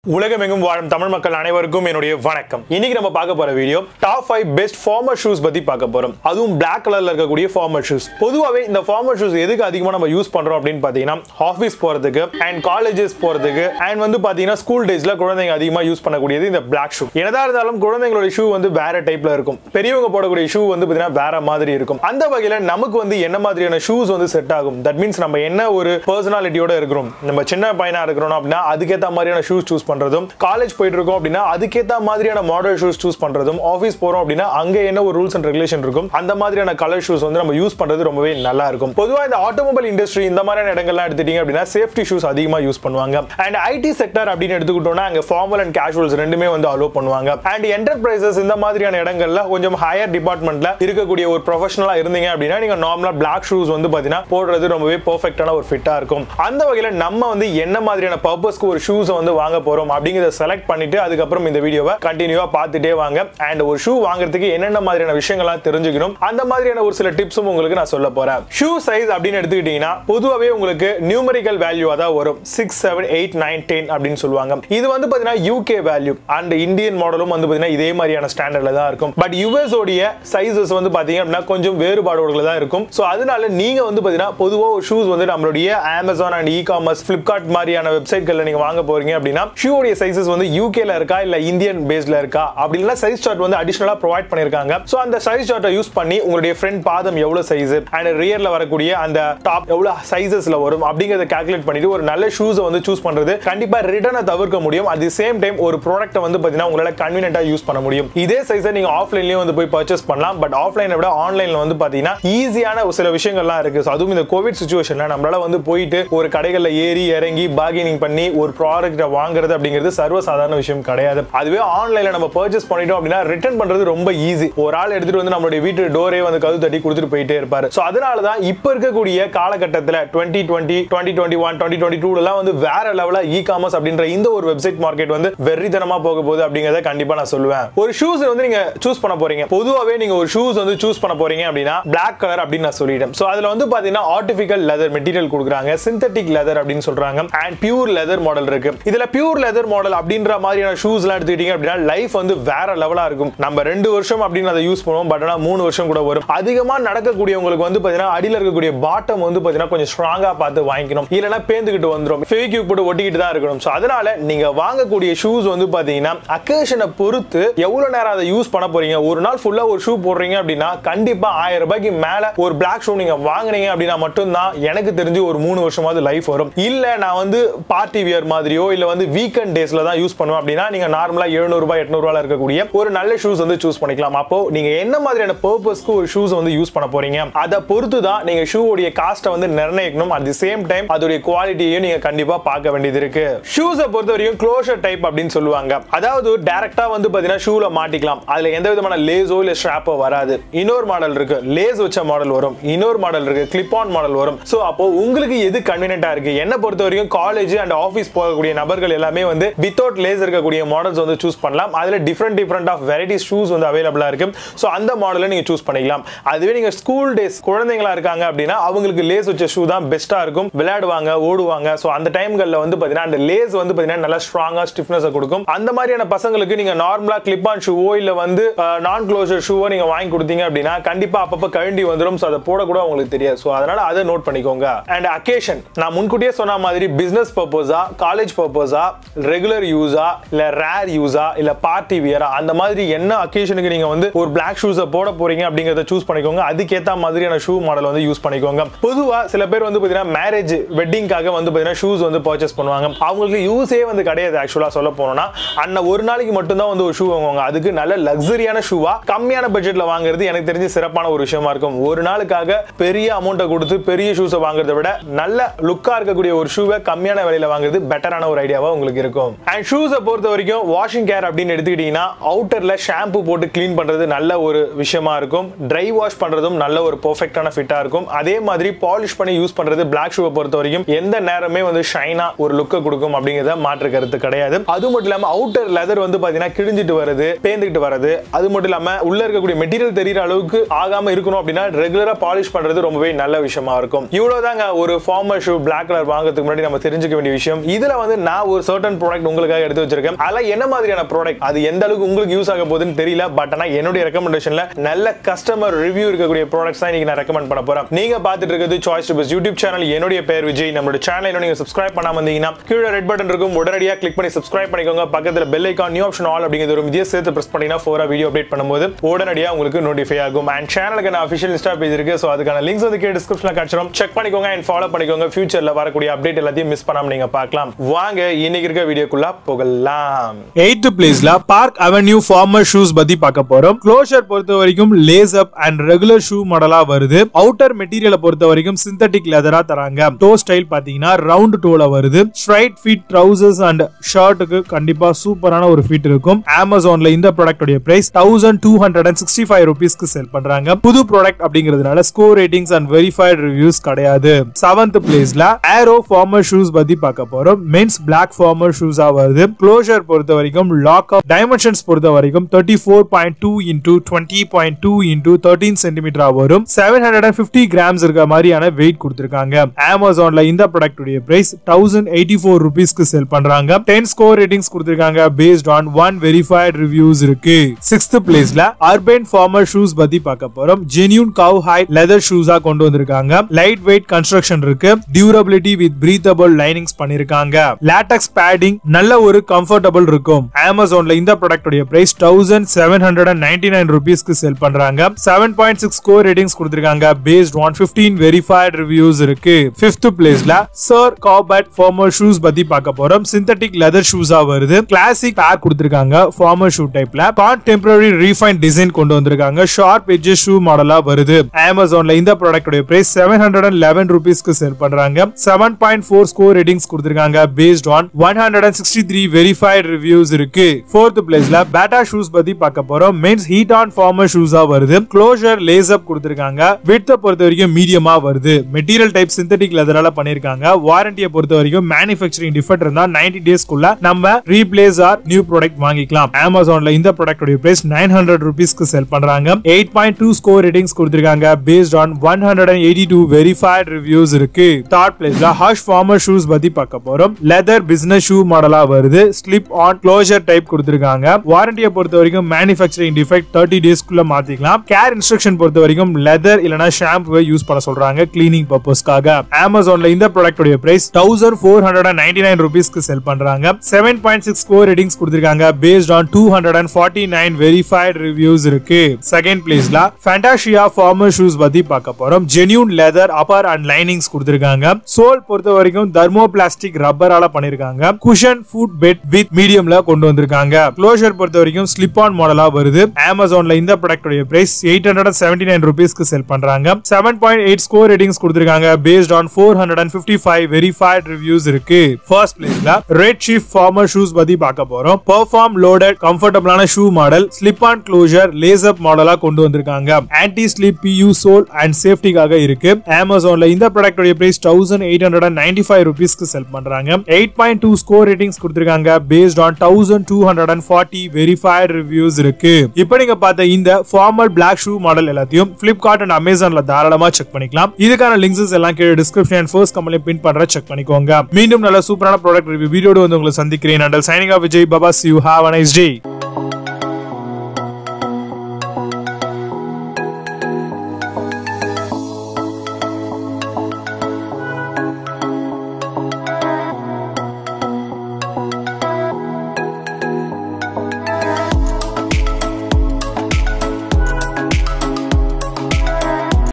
உலகமெங்கும் வாழும் தமிழ் மக்கள் அனைவருக்கும் என்னுடைய வணக்கம் இன்னைக்கு நம்ம பார்க்க போற video top five best formal shoes பத்தி பார்க்க போறோம் அதுவும் Black கலர்ல இருக்கக்கூடிய ஃபார்மல் ஷூஸ் பொதுவாகவே இந்த ஃபார்மல் ஷூஸ் எதுக்கு அதிகமாக நம்ம யூஸ் பண்றோம் அப்படின்னு பார்த்தீங்கன்னா ஆஃபீஸ் போறதுக்கு அண்ட் காலேஜஸ் போறதுக்கு அண்ட் வந்து பார்த்தீங்கன்னா ஸ்கூல் டேஸ்ல குழந்தைங்க அதிகமாக யூஸ் பண்ணக்கூடியது இந்த Black ஷூ என்னதான் இருந்தாலும் குழந்தைங்களோட ஷூ வந்து வேற டைப்ல இருக்கும் பெரியவங்க போடக்கூடிய ஷூ வந்து பார்த்தீங்கன்னா வேற மாதிரி இருக்கும் அந்த வகையில் நமக்கு வந்து என்ன மாதிரியான ஷூஸ் வந்து செட் ஆகும் தட் மீன்ஸ் நம்ம என்ன ஒரு பர்சனாலிட்டியோட இருக்கிறோம் நம்ம சின்ன பையனா இருக்கிறோம் அப்படின்னா அதுக்கேற்ற மாதிரியான ஷூஸ் சூஸ் பண்றதும் காலேஜ் போயிட்டு இருக்கோம் அப்படின்னா அதுக்கேற்ற மாதிரியான மாடல் ஷூஸ் சூஸ் பண்றதும் ஆஃபீஸ் போறோம் அப்படின்னா அங்க என்ன ஒரு ரூல்ஸ் அண்ட் ரெகுலேஷன் இருக்கும் அந்த மாதிரியான கலர் ஷூஸ் வந்து நம்ம யூஸ் பண்றது ரொம்பவே நல்லா இருக்கும் பொதுவா இந்த ஆட்டோமொபைல் இண்டஸ்ட்ரி இந்த மாதிரியான இடங்கள்லாம் எடுத்துட்டீங்க அப்படின்னா சேஃப்டி ஷூஸ் அதிகமா யூஸ் பண்ணுவாங்க அண்ட் ஐடி செக்டர் அப்படின்னு எடுத்துக்கிட்டோம்னா அங்க ஃபார்மல் அண்ட் கேஷுவல்ஸ் ரெண்டுமே வந்து அலோவ் பண்ணுவாங்க அண்ட் என்டர்பிரைசஸ் இந்த மாதிரியான இடங்கள்ல கொஞ்சம் ஹையர் டிபார்ட்மெண்ட்ல இருக்கக்கூடிய ஒரு ப்ரொஃபஷனலா இருந்தீங்க அப்படின்னா நீங்க நார்மலா பிளாக் ஷூஸ் வந்து பாத்தீங்கன்னா போடுறது ரொம்பவே பெர்ஃபெக்டான ஒரு ஃபிட்டா இருக்கும் அந்த வகையில நம்ம வந்து என்ன மாதிரியான பர்பஸ்க்கு ஒரு ஷூஸ் வந்து வாங்க போறோம் அப்படிங்கறத செலக்ட் பண்ணிட்டு அதுக்கப்புறம் இந்த வீடியோவை கண்டினியூவா பார்த்துட்டே வாங்க அண்ட் ஒரு ஷூ வாங்குறதுக்கு என்னென்ன மாதிரியான விஷயங்கள்லாம் தெரிஞ்சுக்கணும் அந்த மாதிரியான ஒரு சில டிப்ஸும் உங்களுக்கு நான் சொல்ல போறேன் ஷூ சைஸ் அப்படின்னு எடுத்துக்கிட்டீங்கன்னா பொதுவாகவே உங்களுக்கு நியூமரிக்கல் வேல்யூவா தான் வரும் six seven eight nine ten அப்படின்னு சொல்லுவாங்க இது வந்து பாத்தீங்கன்னா யூகே வேல்யூ அண்ட் இந்தியன் மாடலும் வந்து பாத்தீங்கன்னா இதே மாதிரியான ஸ்டாண்டர்ட்ல தான் இருக்கும் பட் யூஎஸ் உடைய சைஸஸ் வந்து பாத்தீங்க அப்படின்னா கொஞ்சம் வேறுபாடுகள் தான் இருக்கும் ஸோ அதனால நீங்க வந்து பாத்தீங்கன்னா பொதுவாக ஒரு ஷூஸ் வந்து நம்மளுடைய Amazon and e commerce Flipkart மாதிரியான வெப்சைட்களில் நீங்க வாங்க போறீங்க அப்படின்னா ஷூடைய சைஸஸ் வந்து யூகேல இருக்கா இல்ல இந்தியன் பேஸ்ல இருக்கா அப்படின்னா சைஸ் சார்ட் வந்து அடிஷனலா ப்ரொவைட் பண்ணிருக்காங்க ஸோ அந்த சைஸ் சார்ட்டை யூஸ் பண்ணி உங்களுடைய ஃப்ரண்ட் பாதம் எவ்வளவு சைஸ் அண்ட் ரியர்ல வரக்கூடிய அந்த டாப் எவ்வளவு சைஸஸ்ல வரும் அப்படிங்கறத கால்குலேட் பண்ணிட்டு ஒரு நல்ல ஷூஸை வந்து சூஸ் பண்றது கண்டிப்பா ரிட்டர்னை தவிர்க்க முடியும் அட் தி சேம் டைம் ஒரு ப்ராடக்ட்டை வந்து பாத்தீங்கன்னா உங்களால கன்வீனியன்ட்டா யூஸ் பண்ண முடியும் இதே சைஸை நீங்க ஆஃப்லைன்லயும் வந்து போய் பர்ச்சேஸ் பண்ணலாம் பட் ஆஃப்லைனை விட ஆன்லைன்ல வந்து பாத்தீங்கன்னா ஈஸியான ஒரு சில விஷயங்கள்லாம் இருக்கு ஸோ அதுவும் இந்த கோவிட் சுச்சுவேஷன்ல நம்மளால வந்து போயிட்டு ஒரு கடைகளில் ஏறி இறங்கி பார்கெனிங் பண்ணி ஒரு ப்ராடக்ட்டை வாங்குறது அப்படிங்கிறது சர்வசாதாரண விஷயம் கிடையாது அதுவே ஆன்லைன்ல நம்ம பர்ச்சேஸ் பண்ணிட்டோம் அப்படின்னா ரிட்டர்ன் பண்றது ரொம்ப ஈஸி ஒரு ஆள் எடுத்துட்டு வந்து நம்மளுடைய வீட்டு டோரே வந்து கது தட்டி கொடுத்துட்டு போயிட்டே இருப்பாரு ஸோ அதனால தான் இப்போ இருக்கக்கூடிய காலகட்டத்தில் twenty twenty twenty twenty one twenty twenty டூலாம் வந்து வேற லெவலில் இ காமர்ஸ் அப்படின்ற இந்த ஒரு வெப்சைட் மார்க்கெட் வந்து வெறித்தனமா போக போகுது அப்படிங்கிறத கண்டிப்பா நான் சொல்லுவேன் ஒரு ஷூஸ் வந்து நீங்க சூஸ் பண்ண போறீங்க பொதுவாகவே நீங்க ஒரு ஷூஸ் வந்து சூஸ் பண்ண போறீங்க அப்படின்னா Black கலர் அப்படின்னு நான் சொல்லிட்டேன் ஸோ அதுல வந்து பாத்தீங்கன்னா ஆர்டிஃபிகல் லெதர் மெட்டீரியல் கொடுக்குறாங்க சிந்தட்டிக் லெதர் அப்படின்னு சொல்றாங்க அண்ட் பியூர் லெதர் மாடல் இருக்கு இதுல பியூர் லெதர் மாடல் அப்படின்ற மாதிரியான ஷூஸ் எல்லாம் எடுத்துக்கிட்டீங்க அப்படின்னா லைஃப் வந்து வேற லெவலா இருக்கும் நம்ம ரெண்டு வருஷம் அப்படின்னு அதை யூஸ் பண்ணுவோம் பட் ஆனால் மூணு வருஷம் கூட வரும் அதிகமா நடக்கக்கூடியவங்களுக்கு வந்து பாத்தீங்கன்னா அடியில் இருக்கக்கூடிய பாட்டம் வந்து பாத்தீங்கன்னா கொஞ்சம் ஸ்ட்ராங்கா பார்த்து வாங்கிக்கணும் இல்லைன்னா பேந்துக்கிட்டு வந்துடும் ஃபேக்யூ போட்டு ஒட்டிக்கிட்டு தான் இருக்கணும் ஸோ அதனால நீங்க வாங்கக்கூடிய ஷூஸ் வந்து பாத்தீங்கன்னா அக்கேஷனை பொறுத்து எவ்வளவு நேரம் அதை யூஸ் பண்ண போறீங்க ஒரு நாள் ஃபுல்லா ஒரு ஷூ போடுறீங்க அப்படின்னா கண்டிப்பா ஆயிரம் ரூபாய்க்கு மேல ஒரு பிளாக் ஷூ நீங்க வாங்குனீங்க அப்படின்னா மட்டும்தான் எனக்கு தெரிஞ்சு ஒரு மூணு வருஷமாவது லைஃப் வரும் இல்ல நான் வந்து பார்ட்டி வியர் மாதிரியோ இல்ல வந்து வீக்கெண்ட் டேஸ்ல தான் யூஸ் பண்ணுவேன் அப்படின்னா நீங்க நார்மலா எழுநூறு ரூபாய் எட்நூறு ரூபாய் இருக்கக்கூடிய ஒரு நல்ல ஷூஸ் வந்து சூஸ் பண்ணிக்கலாம் அப்போ நீங்க என்ன மாதிரியான பர்பஸ்க்கு ஒரு ஷூஸ் வந்து யூஸ் பண்ண போறீங்க அதை பொறுத்து தான் நீங்க ஷூ உடைய காஸ்ட்டை வந்து நிர்ணயிக்கணும் அட் தி சேம் டைம் அதோடைய குவாலிட்டியையும் நீங்க கண்டிப்பா பார்க்க வேண்டியது இருக்கு ஷூஸை பொறுத்த வரைக்கும் க்ளோஷர் டைப் அப்படின்னு சொல்லுவாங்க அதாவது டைரக்டா வந்து பாத்தீங்கன்னா ஷூல மாட்டிக்கலாம் அதுல எந்த விதமான லேஸோ இல்ல ஸ்ட்ராப்போ வராது இன்னொரு மாடல் இருக்கு லேஸ் வச்ச மாடல் வரும் இன்னொரு மாடல் இருக்கு கிளிப் ஆன் மாடல் வரும் சோ அப்போ உங்களுக்கு எது கன்வீனியன்ட்டா இருக்கு என்ன பொறுத்த வரைக்கும் காலேஜ் அண்ட் ஆஃபீஸ் போகக்கூடிய நபர்கள் எல்லாமே வந்து வித்தவுட் லேஸ் இருக்கக்கூடிய மாடல்ஸ் வந்து சூஸ் பண்ணலாம் அதுல different different of variety shoes வந்து அவைலபிளா இருக்கு ஸோ அந்த மாடலை நீங்க சூஸ் பண்ணிக்கலாம் அதுவே நீங்க ஸ்கூல் டேஸ் குழந்தைங்களா இருக்காங்க அப்படின்னா அவங்களுக்கு லேஸ் வச்ச ஷூ தான் பெஸ்டா இருக்கும் விளையாடுவாங்க ஓடுவாங்க ஸோ அந்த டைம்களில் வந்து பாத்தீங்கன்னா அந்த லேஸ் வந்து பாத்தீங்கன்னா நல்லா ஸ்ட்ராங்கா ஸ்டிஃப்னஸ் கொடுக்கும் அந்த மாதிரியான பசங்களுக்கு நீங்க நார்மலா கிளிப் ஆன் ஷூவோ இல்ல வந்து நான் க்ளோசர் ஷூவோ நீங்க வாங்கி கொடுத்தீங்க அப்படின்னா கண்டிப்பா அப்பப்ப கழண்டி வந்துடும் ஸோ அதை போடக்கூட உங்களுக்கு தெரியாது ஸோ அதனால அதை நோட் பண்ணிக்கோங்க அண்ட் அக்கேஷன் நான் முன்கூட்டியே சொன்ன மாதிரி பிசினஸ் பர்பஸா காலேஜ் பர்பஸா ரெகுலர் யூஸா இல்ல ரேர் யூஸா இல்ல பார்ட்டி வியரா அந்த மாதிரி என்ன அக்கேஷனுக்கு நீங்க வந்து ஒரு பிளாக் ஷூஸை போட போறீங்க அப்படிங்கறத சூஸ் பண்ணிக்கோங்க அதுக்கேத்த மாதிரியான ஷூ மாடல் வந்து யூஸ் பண்ணிக்கோங்க பொதுவா சில பேர் வந்து பாத்தீங்கன்னா மேரேஜ் வெட்டிங்காக வந்து பாத்தீங்கன்னா ஷூஸ் வந்து பர்ச்சேஸ் பண்ணுவாங்க அவங்களுக்கு யூஸே வந்து கிடையாது ஆக்சுவலா சொல்ல போனோம்னா அண்ணன் ஒரு நாளைக்கு மட்டும் தான் வந்து ஒரு ஷூ வாங்குவாங்க அதுக்கு நல்ல லக்ஸரியான ஷூவா கம்மியான பட்ஜெட்ல வாங்குறது எனக்கு தெரிஞ்சு சிறப்பான ஒரு விஷயமா இருக்கும் ஒரு நாளுக்காக பெரிய அமௌண்ட்டை கொடுத்து பெரிய ஷூஸை வாங்குறதை விட நல்ல லுக்கா இருக்கக்கூடிய ஒரு ஷூவை கம்மியான விலையில வாங்குறது பெட்டரான ஒரு ஐடியாவா உங்களுக்கு இருக்கும் அண்ட் ஷூஸை பொறுத்த வரைக்கும் வாஷிங் கேர் அப்படின்னு எடுத்துக்கிட்டீங்கன்னா அவுட்டர்ல ஷாம்பு போட்டு க்ளீன் பண்றது நல்ல ஒரு விஷயமா இருக்கும் ட்ரை வாஷ் பண்றதும் நல்ல ஒரு பெர்ஃபெக்டான ஃபிட்டா இருக்கும் அதே மாதிரி பாலிஷ் பண்ணி யூஸ் பண்றது பிளாக் ஷூவை பொறுத்த வரைக்கும் எந்த நேரமே வந்து ஷைனா ஒரு லுக்கை கொடுக்கும் அப்படிங்கிறத மாற்று கருத்து கிடையாது அது மட்டும் இல்லாம அவுட்டர் லெதர் வந்து பாத்தீங்கன்னா கிழிஞ்சிட்டு வருது பேந்துக்கிட்டு வருது அது மட்டும் இல்லாம உள்ள இருக்கக்கூடிய மெட்டீரியல் தெரியற அளவுக்கு ஆகாம இருக்கணும் அப்படின்னா ரெகுலரா பாலிஷ் பண்றது ரொம்பவே நல்ல விஷயமா இருக்கும் இவ்வளவுதாங்க ஒரு ஃபார்மல் ஷூ பிளாக் கலர் வாங்குறதுக்கு முன்னாடி நம்ம தெரிஞ்சுக்க வேண்டிய விஷயம் இதுல வந்து நான் ஒரு சர்டன் செவன் ப்ராடக்ட் உங்களுக்காக எடுத்து வச்சிருக்கேன் அதெல்லாம் என்ன மாதிரியான ப்ராடக்ட் அது எந்த அளவுக்கு உங்களுக்கு யூஸ் ஆக போகுதுன்னு தெரியல பட் ஆனா என்னுடைய ரெக்கமெண்டேஷன்ல நல்ல கஸ்டமர் ரிவ்யூ இருக்கக்கூடிய ப்ராடக்ட்ஸ் தான் இன்னைக்கு நான் ரெக்கமெண்ட் பண்ண போறேன் நீங்க பார்த்துட்டு இருக்கிறது சாய்ஸ் டு யூடியூப் சேனல் என்னுடைய பேர் விஜய் நம்மளோட சேனல் நீங்க சப்ஸ்கிரைப் பண்ணாம வந்தீங்கன்னா கீழே ரெட் பட்டன் இருக்கும் உடனடியாக கிளிக் பண்ணி சப்ஸ்கிரைப் பண்ணிக்கோங்க பக்கத்துல bell icon new option all அப்படிங்கிறது ஒரு இதே சேர்த்து பிரஸ் பண்ணீங்கன்னா ஃபோரா வீடியோ அப்டேட் பண்ணும்போது உடனடியாக உங்களுக்கு நோட்டிஃபை ஆகும் அண்ட் சேனலுக்கு நான் அஃபிஷியல் இன்ஸ்டா பேஜ் இருக்கு ஸோ அதுக்கான லிங்க்ஸ் வந்து கீழே டிஸ்கிரிப்ஷனில் காட்சிடும் செக் பண்ணிக்கோங்க அண்ட் ஃபாலோ பண்ணிக்கோங்க ஃபியூச்சர்ல வரக்கூடிய அப்டேட் எல்லாத்தையும் மிஸ் பண்ணாம நீங்க பார்க்கலாம் வாங்க இன்னைக்கு இருக்க வீடியோக்குள்ள போகலாம் எயித்து பிளேஸ்ல பார்க் அவென்யூ ஃபார்மர் ஷூஸ் பத்தி பார்க்க போறோம் க்ளோஷர் பொறுத்த வரைக்கும் lace up and regular shoe மாடலா வருது அவுட்டர் மெட்டீரியலை பொறுத்த வரைக்கும் சிந்தட்டிக் லெதரா தராங்க டோ ஸ்டைல் பாத்தீங்கன்னா ரவுண்ட் டோல வருது ஸ்ட்ரைட் ஃபிட் ட்ரவுசர்ஸ் அண்ட் ஷர்ட்டுக்கு கண்டிப்பா சூப்பரான ஒரு ஃபிட் இருக்கும் அமேசான்ல இந்த ப்ராடக்டோட price thousand two hundred and sixty five ருபீஸ்க்கு செல் பண்றாங்க புது ப்ராடக்ட் அப்படிங்கிறதுனால score ratings and verified reviews கிடையாது செவன்த் பிளேஸ்ல ஏரோ ஃபார்மர் ஷூஸ் பத்தி பார்க்க போறோம் மென்ஸ் பிளாக் ஃபார்மர் ஷூஸா வருது க்ளோஷர் பொறுத்த வரைக்கும் லாக் ஆஃப் டைமென்ஷன்ஸ் பொறுத்த வரைக்கும் thirty four point two into twenty point two into thirteen சென்டிமீட்டரா வரும் seven hundred and fifty grams இருக்க மாதிரியான வெயிட் கொடுத்திருக்காங்க அமேசான்ல இந்த ப்ராடக்ட் உடைய பிரைஸ் தௌசண்ட் எயிட்டி ஃபோர் ருபீஸ்க்கு செல் பண்றாங்க டென் ஸ்கோர் ரேட்டிங்ஸ் கொடுத்திருக்காங்க based on one verified reviews இருக்கு சிக்ஸ்த் பிளேஸ்ல அர்பன் ஃபார்மர் ஷூஸ் பத்தி பார்க்க போறோம் ஜென்யூன் கவ் ஹைட் லெதர் ஷூஸா கொண்டு வந்திருக்காங்க லைட் வெயிட் கன்ஸ்ட்ரக்ஷன் இருக்கு டியூரபிலிட்டி வித் பிரீத்தபிள் லைனிங்ஸ் பண்ணிருக்காங்க லேட்டக்ஸ் பேடிங் நல்ல ஒரு கம்ஃபர்டபுள் இருக்கும் அமேசான்ல இந்த ப்ராடக்ட் உடைய price thousand seven hundred and ninety nine ருபீஸ்க்கு செல் பண்றாங்க seven point six score ratings கொடுத்திருக்காங்க based on fifteen verified reviews இருக்கு பிப்த் பிளேஸ்ல சர் காபட் ஃபார்மர் ஷூஸ் பத்தி பார்க்க போறோம் சிந்தட்டிக் லெதர் ஷூஸா வருது கிளாசிக் பேக் கொடுத்திருக்காங்க ஃபார்மர் ஷூ டைப்ல கான்டெம்பரரி ரீஃபைன் டிசைன் கொண்டு வந்திருக்காங்க ஷார்ப் எட்ஜஸ் ஷூ மாடலா வருது அமேசான்ல இந்த ப்ராடக்ட் உடைய price seven hundred and eleven ருபீஸ்க்கு செல் பண்றாங்க seven point four score ratings கொடுத்திருக்காங்க based on one hundred and sixty three verified reviews இருக்கு ஃபோர்த் பிளேஸ்ல பேட்டா ஷூஸ் பத்தி பார்க்க போறோம் மென்ஸ் ஹீட் ஆன் ஃபார்மர் ஷூஸா வருது க்ளோஷர் லேஸ் அப் கொடுத்திருக்காங்க விட்த பொறுத்த வரைக்கும் மீடியமா வருது மெட்டீரியல் டைப் சிந்தட்டிக் லெதரால பண்ணிருக்காங்க வாரண்டியை பொறுத்த வரைக்கும் மேனுஃபேக்சரிங் டிஃபெக்ட் இருந்தா நைன்டி டேஸ்க்குள்ள நம்ம ரீப்ளேஸ் ஆர் நியூ ப்ராடக்ட் வாங்கிக்கலாம் அமேசான்ல இந்த ப்ராடக்ட் பிரைஸ் நைன் ஹண்ட்ரட் ருபீஸ்க்கு செல் பண்றாங்க eight point two score ratings கொடுத்திருக்காங்க based on one hundred and eighty two verified reviews இருக்கு தேர்ட் பிளேஸ்ல ஹஷ் ஃபார்மர் ஷூஸ் பத்தி பார்க்க போறோம் லெதர் பிசினஸ் ஷூ மாடலா வருது ஸ்லிப் ஆன் க்ளோஷர் டைப் கொடுத்திருக்காங்க வாரண்டியை பொறுத்த வரைக்கும் மேனுஃபேக்சரிங் டிஃபெக்ட் தேர்ட்டி டேஸ்க்குள்ள மாத்திக்கலாம் கேர் இன்ஸ்ட்ரக்ஷன் பொறுத்த வரைக்கும் லெதர் இல்லனா ஷாம்புவை யூஸ் பண்ண சொல்றாங்க கிளீனிங் பர்பஸ்க்காக அமேசான்ல இந்த ப்ராடக்ட் உடைய price thousand four hundred and ninety nine ருபீஸ்க்கு செல் பண்றாங்க seven point six score ratings கொடுத்திருக்காங்க based on two hundred and forty nine verified reviews இருக்கு செகண்ட் பிளேஸ்ல ஃபேண்டாஷியா ஃபார்மர் ஷூஸ் பத்தி பார்க்க போறோம் genuine leather upper and linings கொடுத்திருக்காங்க sole பொறுத்த வரைக்கும் தர்மோ பிளாஸ்டிக் ரப்பரால பண்ணிருக்காங்க குஷன் ஃபுட் பெட் வித் மீடியம்ல கொண்டு வந்திருக்காங்க க்ளோஷர் பொறுத்த வரைக்கும் ஸ்லிப் ஆன் மாடலா வருது அமேசான்ல இந்த ப்ராடக்ட் உடைய price eight hundred seventy nine ருபீஸ்க்கு செல் பண்றாங்க seven point eight score ratings கொடுத்திருக்காங்க based on four hundred and fifty five verified reviews இருக்கு ஃபர்ஸ்ட் பிளேஸ்ல ரெட் ஷீப் ஃபார்மர் ஷூஸ் பத்தி பார்க்க போறோம் பெர்ஃபார்ம் லோடட் கம்ஃபர்டபிளான shoe model slip on closure lace up மாடலா கொண்டு வந்திருக்காங்க anti slip PU sole and சேஃப்டிக்காக இருக்கு அமேசான்ல இந்த ப்ராடக்ட் உடைய price thousand eight hundred and ninety five ருபீஸ்க்கு செல் பண்றாங்க eight point two score ratings கொடுத்திருக்காங்க based on thousand two hundred and forty verified reviews இருக்கு இப்போ நீங்க பார்த்த இந்த ஃபார்மல் பிளாக் ஷூ மாடல் எல்லாத்தையும் பிளிப்கார்ட் அண்ட் அமேசான்ல தாராளமா செக் பண்ணிக்கலாம் இதுக்கான லிங்க்ஸ் எல்லாம் கீழே டிஸ்கிரிப்ஷன் ஃபர்ஸ்ட் கம்பெனி பின் பண்ற செக் பண்ணிக்கோங்க மீண்டும் நல்ல சூப்பரான ப்ராடக்ட் ரிவ்யூ வீடியோட வந்து உங்களை சந்திக்கிறேன் until signing off Vijay Baba see you have a nice day